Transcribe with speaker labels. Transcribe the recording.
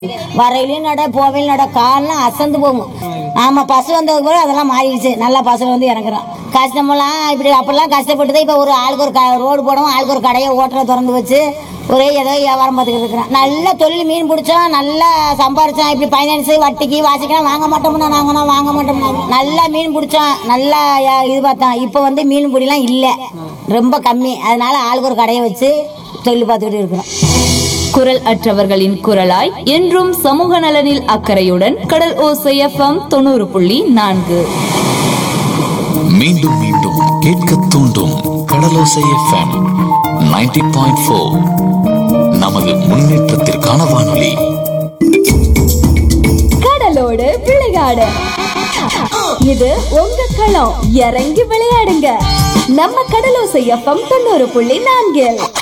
Speaker 1: வரையிலையும் நட போவையிலும் நட கால்லாம் அசந்து போகும் ஆமா பசு வந்ததுக்கு பிறகு அதெல்லாம் மாறிடுச்சு நல்லா பஸ்ஸில் வந்து இறங்குறோம் கஷ்டமெல்லாம் இப்படி அப்பெல்லாம் கஷ்டப்பட்டு தான் இப்போ ஒரு ஆளுக்கு ஒரு க ரோடு போடவும் ஆளுக்கு ஒரு கடையை ஓட்டரை திறந்து வச்சு ஒரே ஏதோ வியாபாரம் பார்த்துக்கிட்டு இருக்கிறேன் நல்ல தொழில் மீன் பிடிச்சோம் நல்லா சம்பாரிச்சோம் இப்படி ஃபைனான்ஸு வட்டிக்கு வாசிக்கலாம் வாங்க மாட்டோம்னா நாங்கன்னா வாங்க மாட்டோம்னா நல்லா மீன் பிடிச்சோம் நல்லா யா- இது பார்த்தோம் இப்போ வந்து மீன் பிடிலாம் இல்லை ரொம்ப கம்மி அதனால ஆளுக்கு ஒரு கடையை வச்சு தொழில் பார்த்துக்கிட்டு இருக்கிறோம்
Speaker 2: குரல் அற்றவர்களின் குரலாய் என்றும் சமூக நலனில் அக்கறையுடன் கடல் ஓசை எஃப்எம் தொண்ணூறு புள்ளி நான்கு
Speaker 3: மீண்டும் மீண்டும் கேட்க தூண்டும் கடலோசை எஃப்எம் 90.4 பாயிண்ட் ஃபோர் நமது முன்னேற்றத்திற்கான வானொலி
Speaker 4: கடலோடு விளையாடு இது உங்க களம் இறங்கி விளையாடுங்க நம்ம கடலோசை எஃப்எம் தொண்ணூறு புள்ளி நான்கில்